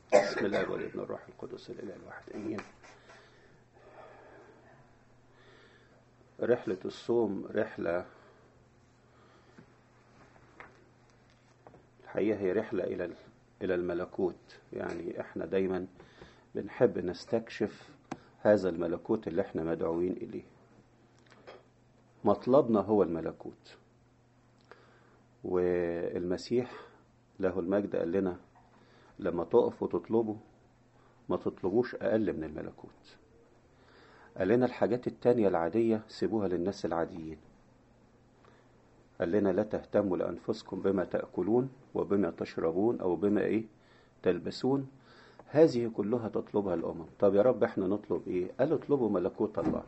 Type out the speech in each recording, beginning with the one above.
بسم الله والابن الروح القدس الإله الواحد آمين رحلة الصوم رحلة الحقيقة هي رحلة إلى إلى الملكوت يعني إحنا دايما بنحب نستكشف هذا الملكوت اللي إحنا مدعوين إليه مطلبنا هو الملكوت والمسيح له المجد قال لنا لما تقفوا تطلبوا ما تطلبوش أقل من الملكوت قال لنا الحاجات التانية العادية سيبوها للناس العاديين قال لنا لا تهتموا لأنفسكم بما تأكلون وبما تشربون أو بما إيه تلبسون هذه كلها تطلبها الأمم طب يا رب احنا نطلب إيه قال اطلبوا ملكوت الله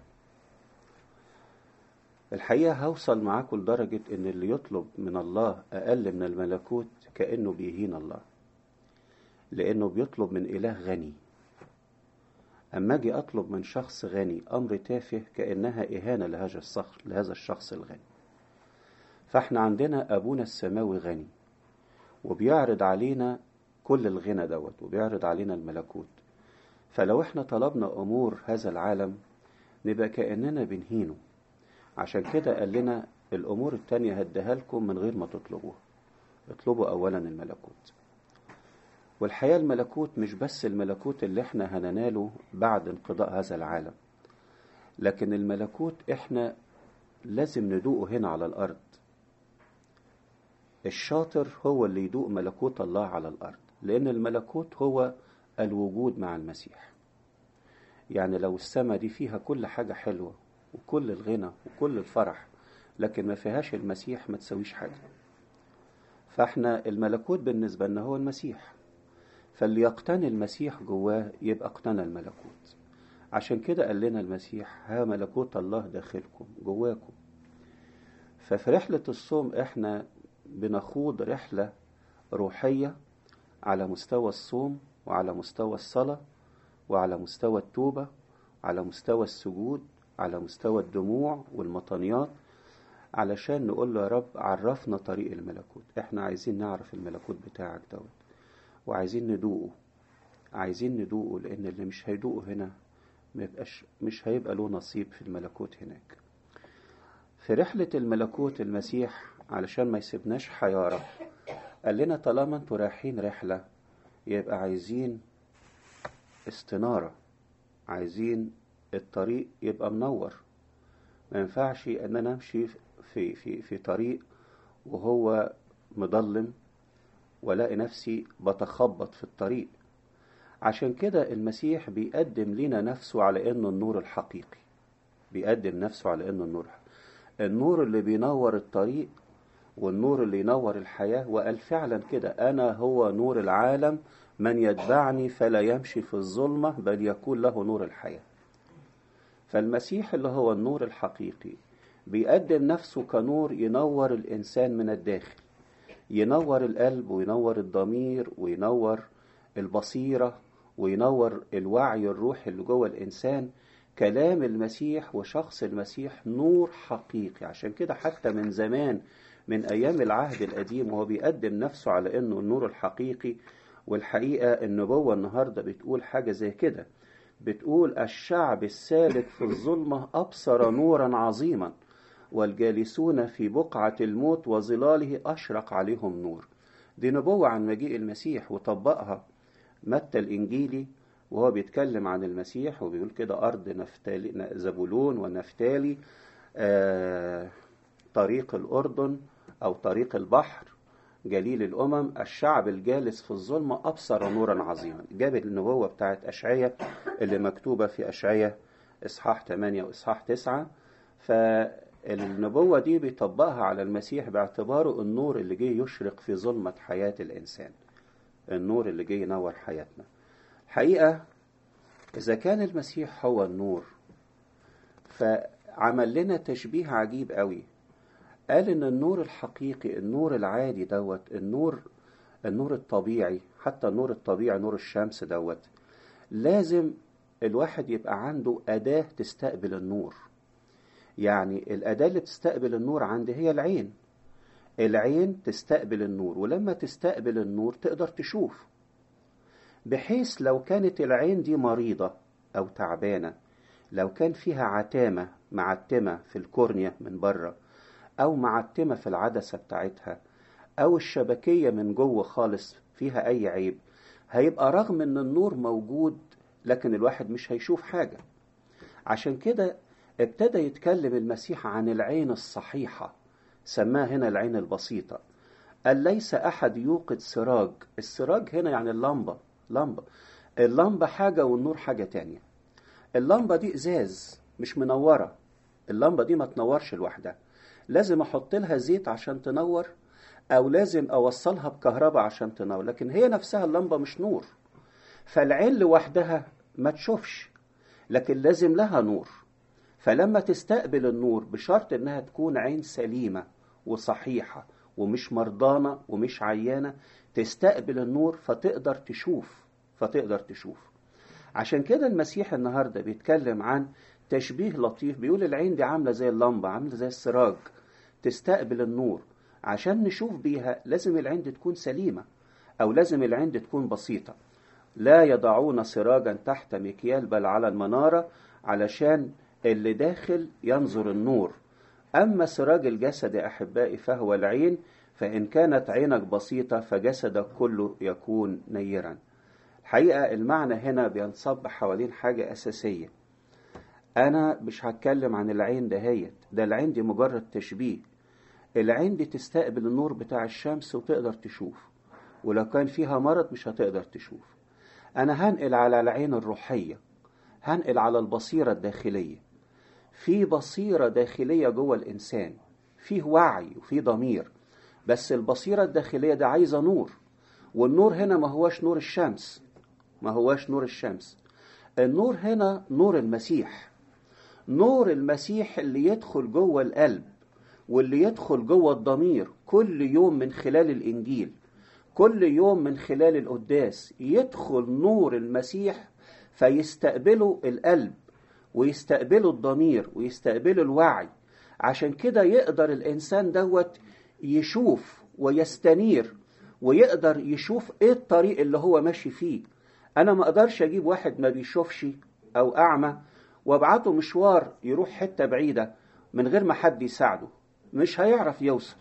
الحقيقة هوصل معاكم لدرجة إن اللي يطلب من الله أقل من الملكوت كأنه بيهين الله لأنه بيطلب من إله غني أما أجي أطلب من شخص غني أمر تافه كأنها إهانة لهذا الشخص لهذا الشخص الغني فإحنا عندنا أبونا السماوي غني وبيعرض علينا كل الغنى دوت وبيعرض علينا الملكوت فلو إحنا طلبنا أمور هذا العالم نبقى كأننا بنهينه عشان كده قال لنا الأمور التانية هديها لكم من غير ما تطلبوها اطلبوا أولا الملكوت والحقيقة الملكوت مش بس الملكوت اللي احنا هنناله بعد انقضاء هذا العالم لكن الملكوت احنا لازم ندوقه هنا على الأرض الشاطر هو اللي يدوق ملكوت الله على الأرض لأن الملكوت هو الوجود مع المسيح يعني لو السماء دي فيها كل حاجة حلوة وكل الغنى وكل الفرح لكن ما فيهاش المسيح ما تسويش حاجة فاحنا الملكوت بالنسبة لنا هو المسيح فاللي يقتني المسيح جواه يبقى اقتنى الملكوت عشان كده قال لنا المسيح ها ملكوت الله داخلكم جواكم ففي رحلة الصوم احنا بنخوض رحلة روحية على مستوى الصوم وعلى مستوى الصلاة وعلى مستوى التوبة على مستوى السجود على مستوى الدموع والمطنيات علشان نقول له يا رب عرفنا طريق الملكوت احنا عايزين نعرف الملكوت بتاعك دوت وعايزين ندوقه عايزين ندوقه لان اللي مش هيدوقه هنا ما يبقاش مش هيبقى له نصيب في الملكوت هناك في رحلة الملكوت المسيح علشان ما يسيبناش حيارة قال لنا طالما انتوا رايحين رحلة يبقى عايزين استنارة عايزين الطريق يبقى منور ما ينفعش ان انا امشي في في في طريق وهو مضلم والاقي نفسي بتخبط في الطريق عشان كده المسيح بيقدم لنا نفسه على انه النور الحقيقي بيقدم نفسه على انه النور النور اللي بينور الطريق والنور اللي ينور الحياة وقال فعلا كده أنا هو نور العالم من يتبعني فلا يمشي في الظلمة بل يكون له نور الحياة فالمسيح اللي هو النور الحقيقي بيقدم نفسه كنور ينور الإنسان من الداخل ينور القلب وينور الضمير وينور البصيرة وينور الوعي الروحي اللي جوه الإنسان كلام المسيح وشخص المسيح نور حقيقي عشان كده حتى من زمان من أيام العهد القديم وهو بيقدم نفسه على أنه النور الحقيقي والحقيقة النبوة النهاردة بتقول حاجة زي كده بتقول الشعب السالك في الظلمة أبصر نورا عظيما والجالسون في بقعة الموت وظلاله أشرق عليهم نور دي نبوة عن مجيء المسيح وطبقها متى الإنجيلي وهو بيتكلم عن المسيح وبيقول كده أرض نفتالي زبولون ونفتالي آه طريق الأردن أو طريق البحر جليل الأمم الشعب الجالس في الظلمة أبصر نورا عظيما جاب النبوة بتاعت أشعية اللي مكتوبة في أشعية إصحاح 8 وإصحاح 9 فالنبوة دي بيطبقها على المسيح باعتباره النور اللي جه يشرق في ظلمة حياة الإنسان النور اللي جه ينور حياتنا حقيقة إذا كان المسيح هو النور فعمل لنا تشبيه عجيب قوي قال ان النور الحقيقي النور العادي دوت النور النور الطبيعي حتى النور الطبيعي نور الشمس دوت لازم الواحد يبقى عنده أداة تستقبل النور يعني الأداة اللي تستقبل النور عندي هي العين العين تستقبل النور ولما تستقبل النور تقدر تشوف بحيث لو كانت العين دي مريضة أو تعبانة لو كان فيها عتامة معتمة في الكورنيا من بره أو معتمة في العدسة بتاعتها أو الشبكية من جوه خالص فيها أي عيب هيبقى رغم إن النور موجود لكن الواحد مش هيشوف حاجة عشان كده ابتدى يتكلم المسيح عن العين الصحيحة سماها هنا العين البسيطة قال ليس أحد يوقد سراج السراج هنا يعني اللمبة لمبة اللمبة حاجة والنور حاجة تانية اللمبة دي إزاز مش منورة اللمبة دي ما تنورش لوحدها لازم أحط لها زيت عشان تنور أو لازم أوصلها بكهرباء عشان تنور لكن هي نفسها اللمبة مش نور فالعين لوحدها ما تشوفش لكن لازم لها نور فلما تستقبل النور بشرط انها تكون عين سليمة وصحيحة ومش مرضانة ومش عيانة تستقبل النور فتقدر تشوف فتقدر تشوف عشان كده المسيح النهاردة بيتكلم عن تشبيه لطيف بيقول العين دي عاملة زي اللمبة عاملة زي السراج تستقبل النور عشان نشوف بيها لازم العين دي تكون سليمة أو لازم العين دي تكون بسيطة لا يضعون سراجا تحت مكيال بل على المنارة علشان اللي داخل ينظر النور أما سراج الجسد أحبائي فهو العين فإن كانت عينك بسيطة فجسدك كله يكون نيرا الحقيقة المعنى هنا بينصب حوالين حاجة أساسية أنا مش هتكلم عن العين دهيت ده العين دي مجرد تشبيه العين دي تستقبل النور بتاع الشمس وتقدر تشوف ولو كان فيها مرض مش هتقدر تشوف أنا هنقل على العين الروحية هنقل على البصيرة الداخلية في بصيرة داخلية جوه الإنسان فيه وعي وفيه ضمير بس البصيرة الداخلية ده عايزة نور والنور هنا ما هوش نور الشمس ما هوش نور الشمس النور هنا نور المسيح نور المسيح اللي يدخل جوه القلب واللي يدخل جوه الضمير كل يوم من خلال الإنجيل كل يوم من خلال القداس يدخل نور المسيح فيستقبله القلب ويستقبله الضمير ويستقبله الوعي عشان كده يقدر الإنسان دوت يشوف ويستنير ويقدر يشوف ايه الطريق اللي هو ماشي فيه انا ما اقدرش اجيب واحد ما بيشوفش او اعمى وابعته مشوار يروح حتة بعيدة من غير ما حد يساعده مش هيعرف يوصل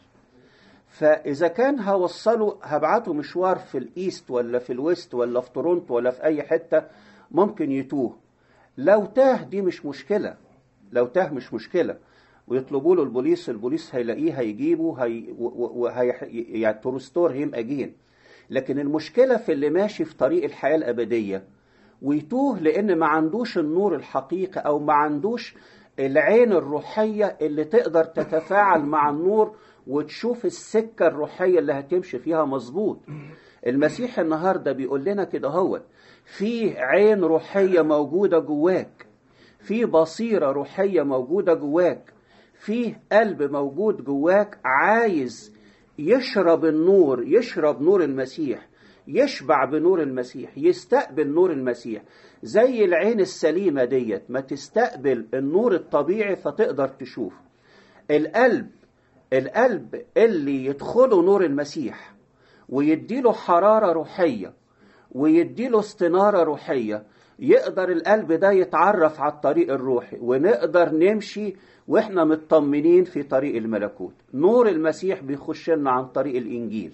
فاذا كان هوصله هبعته مشوار في الايست ولا في الويست ولا في تورونتو ولا في اي حتة ممكن يتوه لو تاه دي مش مشكلة لو تاه مش مشكلة ويطلبوا له البوليس البوليس هيلاقيه هيجيبه هي وهي يعني تورستور هيم اجين لكن المشكله في اللي ماشي في طريق الحياه الابديه ويتوه لان ما عندوش النور الحقيقي او ما عندوش العين الروحيه اللي تقدر تتفاعل مع النور وتشوف السكه الروحيه اللي هتمشي فيها مظبوط المسيح النهارده بيقول لنا كده هو في عين روحيه موجوده جواك في بصيره روحيه موجوده جواك فيه قلب موجود جواك عايز يشرب النور يشرب نور المسيح يشبع بنور المسيح يستقبل نور المسيح زي العين السليمة ديت ما تستقبل النور الطبيعي فتقدر تشوف القلب القلب اللي يدخله نور المسيح ويديله حرارة روحية ويديله استنارة روحية يقدر القلب ده يتعرف على الطريق الروحي ونقدر نمشي واحنا مطمنين في طريق الملكوت نور المسيح بيخش لنا عن طريق الانجيل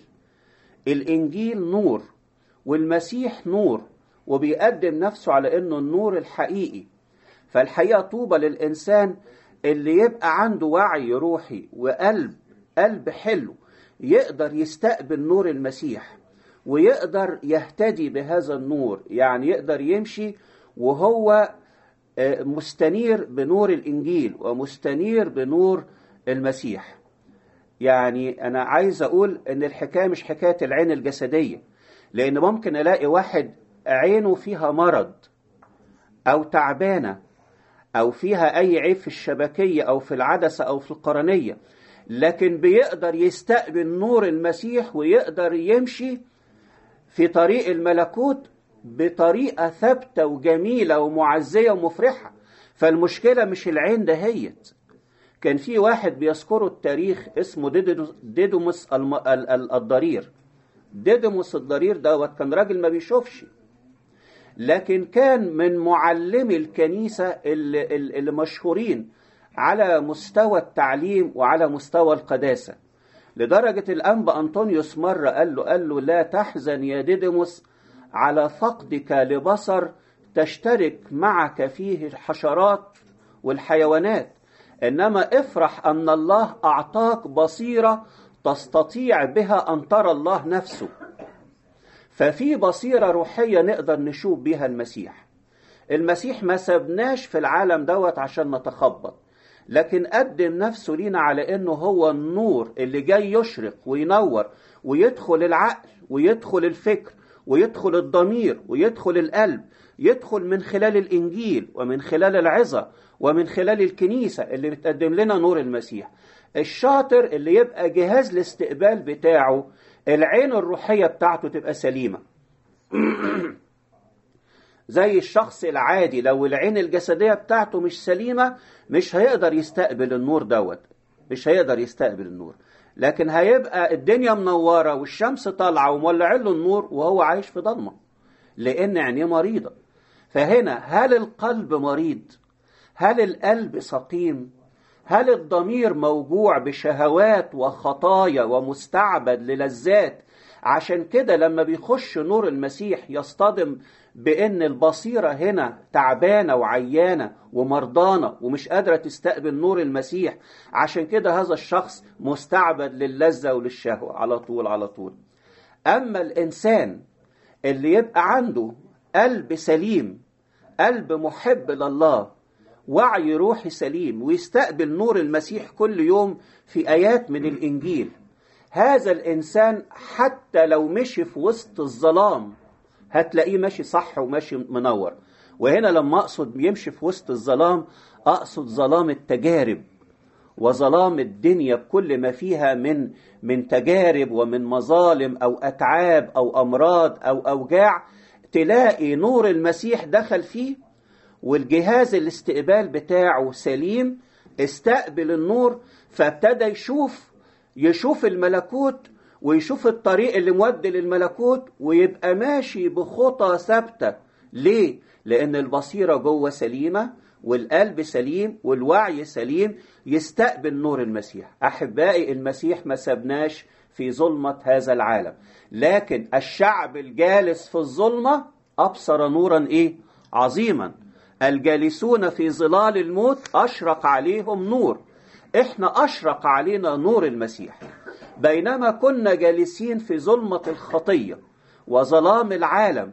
الانجيل نور والمسيح نور وبيقدم نفسه على انه النور الحقيقي فالحقيقه طوبى للانسان اللي يبقى عنده وعي روحي وقلب قلب حلو يقدر يستقبل نور المسيح ويقدر يهتدي بهذا النور يعني يقدر يمشي وهو مستنير بنور الإنجيل ومستنير بنور المسيح يعني أنا عايز أقول إن الحكاية مش حكاية العين الجسدية لأن ممكن ألاقي واحد عينه فيها مرض أو تعبانة أو فيها أي عيب في الشبكية أو في العدسة أو في القرنية لكن بيقدر يستقبل نور المسيح ويقدر يمشي في طريق الملكوت بطريقة ثابتة وجميلة ومعزية ومفرحة فالمشكلة مش العين دهيت كان في واحد بيذكروا التاريخ اسمه ديدوموس الضرير ديدوموس الضرير دوت كان راجل ما بيشوفش لكن كان من معلمي الكنيسة اللي, اللي مشهورين على مستوى التعليم وعلى مستوى القداسة لدرجة الأنبا أنطونيوس مرة قال له قال له لا تحزن يا ديديموس على فقدك لبصر تشترك معك فيه الحشرات والحيوانات إنما افرح أن الله أعطاك بصيرة تستطيع بها أن ترى الله نفسه ففي بصيرة روحية نقدر نشوف بها المسيح المسيح ما سبناش في العالم دوت عشان نتخبط لكن قدم نفسه لينا على انه هو النور اللي جاي يشرق وينور ويدخل العقل ويدخل الفكر ويدخل الضمير ويدخل القلب يدخل من خلال الانجيل ومن خلال العظه ومن خلال الكنيسه اللي بتقدم لنا نور المسيح الشاطر اللي يبقى جهاز الاستقبال بتاعه العين الروحيه بتاعته تبقى سليمه زي الشخص العادي لو العين الجسديه بتاعته مش سليمه مش هيقدر يستقبل النور دوت مش هيقدر يستقبل النور لكن هيبقى الدنيا منوره والشمس طالعه ومولعين له النور وهو عايش في ضلمه لان عينيه مريضه فهنا هل القلب مريض هل القلب سقيم هل الضمير موجوع بشهوات وخطايا ومستعبد للذات عشان كده لما بيخش نور المسيح يصطدم بان البصيره هنا تعبانه وعيانه ومرضانه ومش قادره تستقبل نور المسيح عشان كده هذا الشخص مستعبد للذه وللشهوه على طول على طول اما الانسان اللي يبقى عنده قلب سليم قلب محب لله وعي روحي سليم ويستقبل نور المسيح كل يوم في ايات من الانجيل هذا الانسان حتى لو مشي في وسط الظلام هتلاقيه ماشي صح وماشي منور وهنا لما اقصد يمشي في وسط الظلام اقصد ظلام التجارب وظلام الدنيا بكل ما فيها من من تجارب ومن مظالم او اتعاب او امراض او اوجاع تلاقي نور المسيح دخل فيه والجهاز الاستقبال بتاعه سليم استقبل النور فابتدى يشوف يشوف الملكوت ويشوف الطريق اللي مودي للملكوت ويبقى ماشي بخطى ثابتة ليه؟ لأن البصيرة جوه سليمة والقلب سليم والوعي سليم يستقبل نور المسيح أحبائي المسيح ما سبناش في ظلمة هذا العالم لكن الشعب الجالس في الظلمة أبصر نورا إيه؟ عظيما الجالسون في ظلال الموت أشرق عليهم نور إحنا أشرق علينا نور المسيح بينما كنا جالسين في ظلمة الخطية وظلام العالم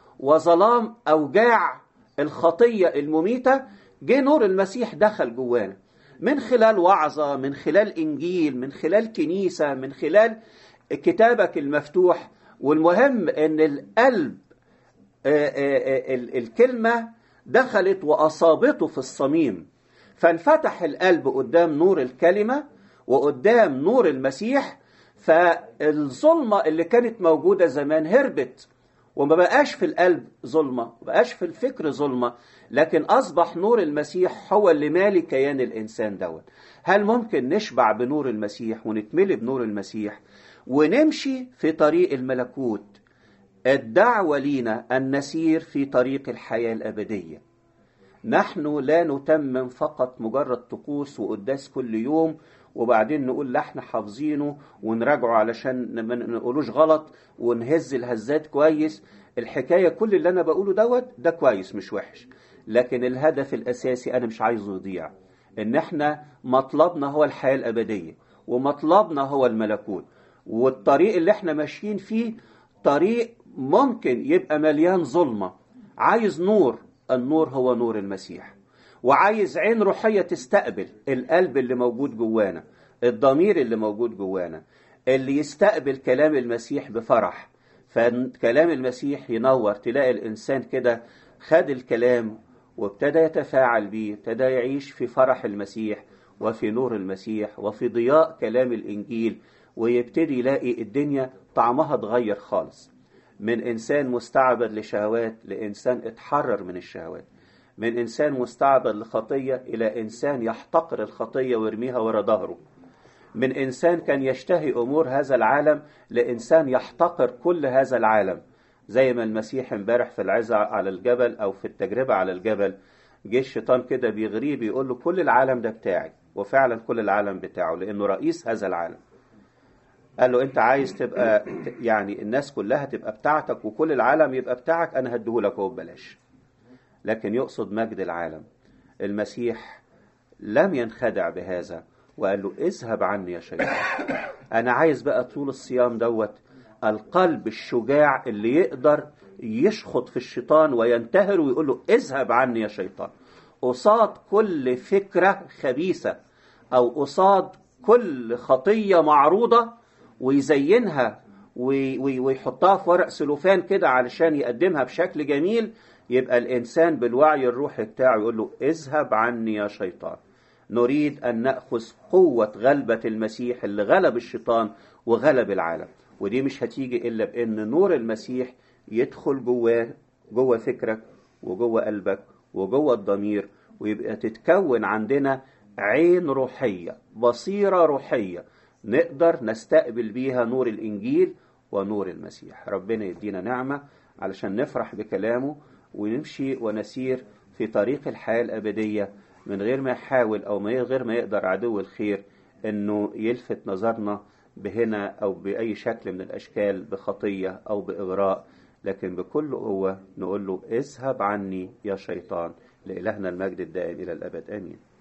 وظلام أوجاع الخطية المميتة جه نور المسيح دخل جوانا من خلال وعظة من خلال إنجيل من خلال كنيسة من خلال كتابك المفتوح والمهم أن القلب الكلمة دخلت وأصابته في الصميم فانفتح القلب قدام نور الكلمة وقدام نور المسيح فالظلمة اللي كانت موجودة زمان هربت وما بقاش في القلب ظلمة ما بقاش في الفكر ظلمة لكن أصبح نور المسيح هو اللي مالي كيان الإنسان دوت هل ممكن نشبع بنور المسيح ونتملي بنور المسيح ونمشي في طريق الملكوت الدعوة لينا أن نسير في طريق الحياة الأبدية نحن لا نتمم فقط مجرد طقوس وقداس كل يوم وبعدين نقول لا احنا حافظينه ونراجعه علشان ما نقولوش غلط ونهز الهزات كويس الحكاية كل اللي أنا بقوله دوت ده كويس مش وحش لكن الهدف الأساسي أنا مش عايزه يضيع إن احنا مطلبنا هو الحياة الأبدية ومطلبنا هو الملكوت والطريق اللي احنا ماشيين فيه طريق ممكن يبقى مليان ظلمة عايز نور النور هو نور المسيح وعايز عين روحية تستقبل القلب اللي موجود جوانا الضمير اللي موجود جوانا اللي يستقبل كلام المسيح بفرح فكلام المسيح ينور تلاقي الإنسان كده خد الكلام وابتدى يتفاعل بيه ابتدى يعيش في فرح المسيح وفي نور المسيح وفي ضياء كلام الإنجيل ويبتدي يلاقي الدنيا طعمها اتغير خالص من إنسان مستعبد لشهوات لإنسان اتحرر من الشهوات من إنسان مستعبد لخطية إلى إنسان يحتقر الخطية ويرميها ورا ظهره من إنسان كان يشتهي أمور هذا العالم لإنسان يحتقر كل هذا العالم زي ما المسيح امبارح في العزة على الجبل أو في التجربة على الجبل جه الشيطان كده بيغريه بيقول له كل العالم ده بتاعي وفعلا كل العالم بتاعه لأنه رئيس هذا العالم قال له انت عايز تبقى يعني الناس كلها تبقى بتاعتك وكل العالم يبقى بتاعك انا هديهولك اهو ببلاش لكن يقصد مجد العالم المسيح لم ينخدع بهذا وقال له اذهب عني يا شيطان انا عايز بقى طول الصيام دوت القلب الشجاع اللي يقدر يشخط في الشيطان وينتهر ويقول له اذهب عني يا شيطان قصاد كل فكرة خبيثة او قصاد كل خطية معروضة ويزينها ويحطها في ورق سلوفان كده علشان يقدمها بشكل جميل يبقى الإنسان بالوعي الروحي بتاعه يقول له اذهب عني يا شيطان نريد أن نأخذ قوة غلبة المسيح اللي غلب الشيطان وغلب العالم ودي مش هتيجي إلا بأن نور المسيح يدخل جواه جوه فكرك وجوه قلبك وجوه الضمير ويبقى تتكون عندنا عين روحية بصيرة روحية نقدر نستقبل بيها نور الإنجيل ونور المسيح ربنا يدينا نعمة علشان نفرح بكلامه ونمشي ونسير في طريق الحياة الأبدية من غير ما يحاول أو من غير ما يقدر عدو الخير أنه يلفت نظرنا بهنا أو بأي شكل من الأشكال بخطية أو بإغراء لكن بكل قوة نقول له اذهب عني يا شيطان لإلهنا المجد الدائم إلى الأبد آمين